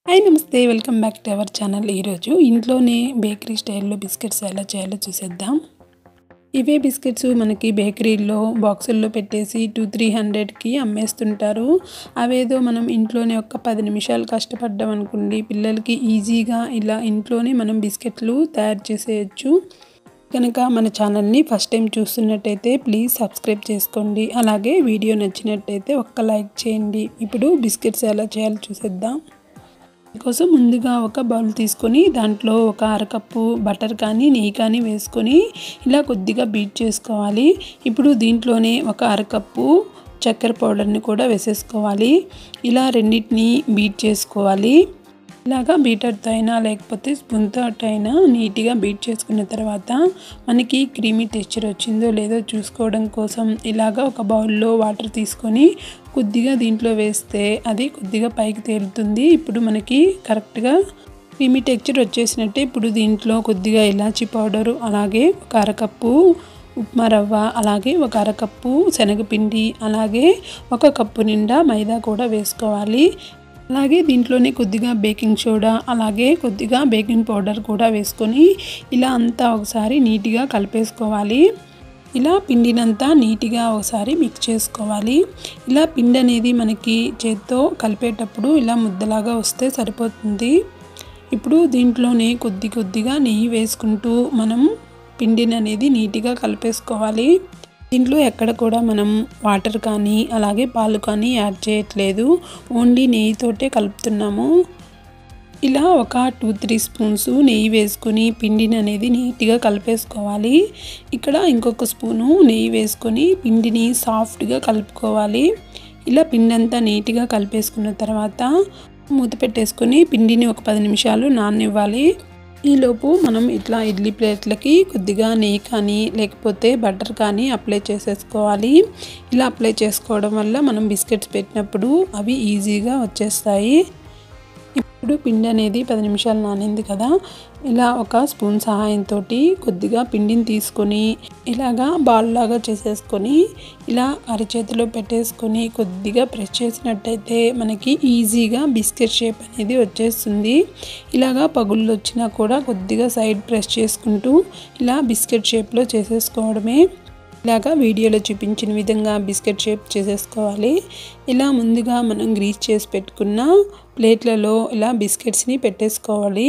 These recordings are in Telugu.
హాయ్ నమస్తే welcome back to our channel ఈరోజు ఇంట్లోనే బేకరీ స్టైల్లో బిస్కెట్స్ ఎలా చేయాలో చూసేద్దాం ఇవే బిస్కెట్స్ మనకి బేకరీలో బాక్సుల్లో పెట్టేసి టూ త్రీ హండ్రెడ్కి అమ్మేస్తుంటారు అవేదో మనం ఇంట్లోనే ఒక పది నిమిషాలు కష్టపడ్డాం అనుకోండి పిల్లలకి ఈజీగా ఇలా ఇంట్లోనే మనం బిస్కెట్లు తయారు చేసేయచ్చు కనుక మన ఛానల్ని ఫస్ట్ టైం చూస్తున్నట్టయితే ప్లీజ్ సబ్స్క్రైబ్ చేసుకోండి అలాగే వీడియో నచ్చినట్టయితే ఒక్క లైక్ చేయండి ఇప్పుడు బిస్కెట్స్ ఎలా చేయాలో చూసేద్దాం కోసం ముందుగా ఒక బౌల్ తీసుకొని దాంట్లో ఒక అరకప్పు బటర్ కానీ నెయ్యి కానీ వేసుకొని ఇలా కొద్దిగా బీట్ చేసుకోవాలి ఇప్పుడు దీంట్లోనే ఒక అరకప్పు చక్కెర పౌడర్ని కూడా వేసేసుకోవాలి ఇలా రెండింటిని బీట్ చేసుకోవాలి ఇలాగా బీటర్తో అయినా లేకపోతే స్పూన్తో అయినా నీట్గా బీట్ చేసుకున్న తర్వాత మనకి క్రీమీ టెక్చర్ వచ్చిందో లేదో చూసుకోవడం కోసం ఇలాగా ఒక బౌల్లో వాటర్ తీసుకొని కొద్దిగా దీంట్లో వేస్తే అది కొద్దిగా పైకి తేలుతుంది ఇప్పుడు మనకి కరెక్ట్గా క్రీమీ టెక్చర్ వచ్చేసినట్టే ఇప్పుడు దీంట్లో కొద్దిగా ఇలాచీ పౌడరు అలాగే ఒక అరకప్పు ఉప్మా రవ్వ అలాగే ఒక అరకప్పు శనగపిండి అలాగే ఒక కప్పు నిండా మైదా కూడా వేసుకోవాలి అలాగే దీంట్లోనే కొద్దిగా బేకింగ్ సోడా అలాగే కొద్దిగా బేకింగ్ పౌడర్ కూడా వేసుకొని ఇలా అంతా ఒకసారి నీట్గా కలిపేసుకోవాలి ఇలా పిండినంతా నీట్గా ఒకసారి మిక్స్ చేసుకోవాలి ఇలా పిండి అనేది మనకి చేత్తో కలిపేటప్పుడు ఇలా ముద్దలాగా వస్తే సరిపోతుంది ఇప్పుడు దీంట్లోనే కొద్ది కొద్దిగా నెయ్యి వేసుకుంటూ మనం పిండిని అనేది నీట్గా కలిపేసుకోవాలి దీంట్లో ఎక్కడ కూడా మనం వాటర్ కానీ అలాగే పాలు కానీ యాడ్ చేయట్లేదు ఓన్లీ నెయ్యితోటే కలుపుతున్నాము ఇలా ఒక టూ త్రీ స్పూన్స్ నెయ్యి వేసుకొని పిండిని అనేది నీట్గా కలిపేసుకోవాలి ఇక్కడ ఇంకొక స్పూను నెయ్యి వేసుకొని పిండిని సాఫ్ట్గా కలుపుకోవాలి ఇలా పిండి అంతా నీట్గా కలిపేసుకున్న తర్వాత మూత పెట్టేసుకొని పిండిని ఒక పది నిమిషాలు నాననివ్వాలి ఈలోపు మనం ఇట్లా ఇడ్లీ ప్లేట్లకి కొద్దిగా నెయ్యి కానీ లేకపోతే బటర్ కానీ అప్లై చేసేసుకోవాలి ఇలా అప్లై చేసుకోవడం వల్ల మనం బిస్కెట్స్ పెట్టినప్పుడు అవి ఈజీగా వచ్చేస్తాయి ఇప్పుడు పిండి అనేది పది నిమిషాలు నానింది కదా ఇలా ఒక స్పూన్ సహాయంతో కొద్దిగా పిండిని తీసుకొని ఇలాగా బాల్ లాగా చేసేసుకొని ఇలా అరచేతిలో పెట్టేసుకొని కొద్దిగా ప్రెస్ చేసినట్టయితే మనకి ఈజీగా బిస్కెట్ షేప్ అనేది వచ్చేస్తుంది ఇలాగా పగుళ్ళు వచ్చినా కూడా కొద్దిగా సైడ్ ప్రెస్ చేసుకుంటూ ఇలా బిస్కెట్ షేప్లో చేసేసుకోవడమే ఇలాగా వీడియోలో చూపించిన విధంగా బిస్కెట్ షేప్ చేసేసుకోవాలి ఇలా ముందుగా మనం గ్రీస్ చేసి పెట్టుకున్న ప్లేట్లలో ఇలా బిస్కెట్స్ని పెట్టేసుకోవాలి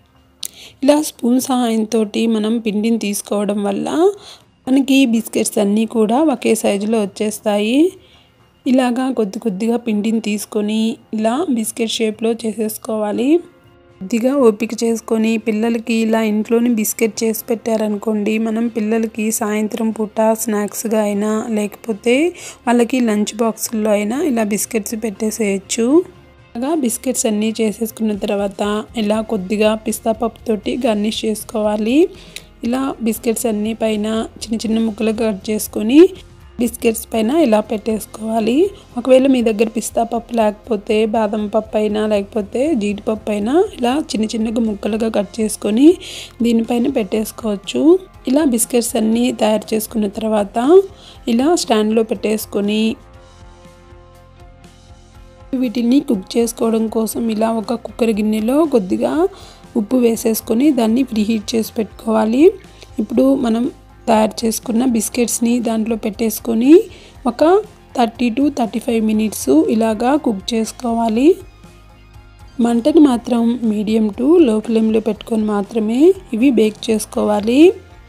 ఇలా స్పూన్ సహాయంతో మనం పిండిని తీసుకోవడం వల్ల మనకి బిస్కెట్స్ అన్నీ కూడా ఒకే సైజులో వచ్చేస్తాయి ఇలాగా కొద్ది కొద్దిగా పిండిని తీసుకొని ఇలా బిస్కెట్ షేప్లో చేసేసుకోవాలి కొద్దిగా ఓపిక చేసుకొని పిల్లలకి ఇలా ఇంట్లోని బిస్కెట్ చేసి పెట్టారనుకోండి మనం పిల్లలకి సాయంత్రం పూట స్నాక్స్గా అయినా లేకపోతే వాళ్ళకి లంచ్ బాక్సుల్లో అయినా ఇలా బిస్కెట్స్ పెట్టేసేయచ్చు అలాగా బిస్కెట్స్ అన్నీ చేసేసుకున్న తర్వాత ఇలా కొద్దిగా పిస్తా పప్పుతోటి గార్నిష్ చేసుకోవాలి ఇలా బిస్కెట్స్ అన్నీ పైన చిన్న చిన్న ముక్కలు కట్ చేసుకొని బిస్కెట్స్ పైన ఇలా పెట్టేసుకోవాలి ఒకవేళ మీ దగ్గర పిస్తా పప్పు లేకపోతే బాదం పప్పు అయినా లేకపోతే జీడిపప్పు అయినా ఇలా చిన్న చిన్నగా ముక్కలుగా కట్ చేసుకొని దీనిపైన పెట్టేసుకోవచ్చు ఇలా బిస్కెట్స్ అన్నీ తయారు చేసుకున్న తర్వాత ఇలా స్టాండ్లో పెట్టేసుకొని వీటిని కుక్ చేసుకోవడం కోసం ఇలా ఒక కుక్కర్ గిన్నెలో కొద్దిగా ఉప్పు వేసేసుకొని దాన్ని ప్రీహీట్ చేసి పెట్టుకోవాలి ఇప్పుడు మనం తయారు చేసుకున్న బిస్కెట్స్ని దాంట్లో పెట్టేసుకొని ఒక thirty to thirty five minutes ఇలాగా కుక్ చేసుకోవాలి మంటని మాత్రం మీడియం టు లో ఫ్లేమ్లో పెట్టుకొని మాత్రమే ఇవి బేక్ చేసుకోవాలి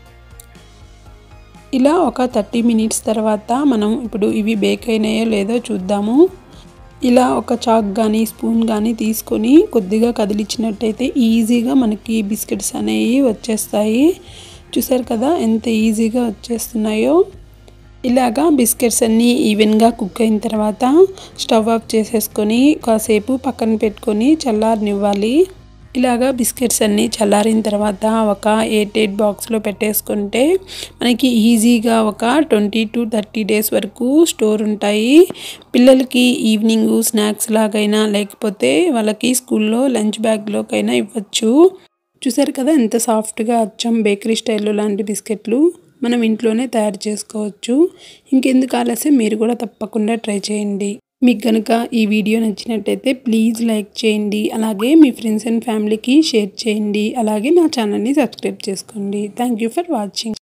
ఇలా ఒక థర్టీ మినిట్స్ తర్వాత మనం ఇప్పుడు ఇవి బేక్ అయినాయో లేదో చూద్దాము ఇలా ఒక చాక్ కానీ స్పూన్ కానీ తీసుకొని కొద్దిగా కదిలించినట్టయితే ఈజీగా మనకి బిస్కెట్స్ అనేవి వచ్చేస్తాయి చూసారు కదా ఎంత ఈజీగా వచ్చేస్తున్నాయో ఇలాగా బిస్కెట్స్ అన్నీ ఈవెన్గా కుక్ అయిన తర్వాత స్టవ్ ఆఫ్ చేసేసుకొని కాసేపు పక్కన పెట్టుకొని చల్లారనివ్వాలి ఇలాగా బిస్కెట్స్ అన్నీ చల్లారిన తర్వాత ఒక ఎయిట్ ఎయిట్ బాక్స్లో పెట్టేసుకుంటే మనకి ఈజీగా ఒక ట్వంటీ టు థర్టీ డేస్ వరకు స్టోర్ ఉంటాయి పిల్లలకి ఈవినింగ్ స్నాక్స్ లాగైనా లేకపోతే వాళ్ళకి స్కూల్లో లంచ్ బ్యాగ్లోకైనా ఇవ్వచ్చు చూసారు కదా ఎంత సాఫ్ట్గా అచ్చం బేకరీ స్టైల్లో లాంటి బిస్కెట్లు మనం ఇంట్లోనే తయారు చేసుకోవచ్చు ఇంకెందుకు ఆలస్యం మీరు కూడా తప్పకుండా ట్రై చేయండి మీకు కనుక ఈ వీడియో నచ్చినట్టయితే ప్లీజ్ లైక్ చేయండి అలాగే మీ ఫ్రెండ్స్ అండ్ ఫ్యామిలీకి షేర్ చేయండి అలాగే నా ఛానల్ని సబ్స్క్రైబ్ చేసుకోండి థ్యాంక్ యూ ఫర్ వాచింగ్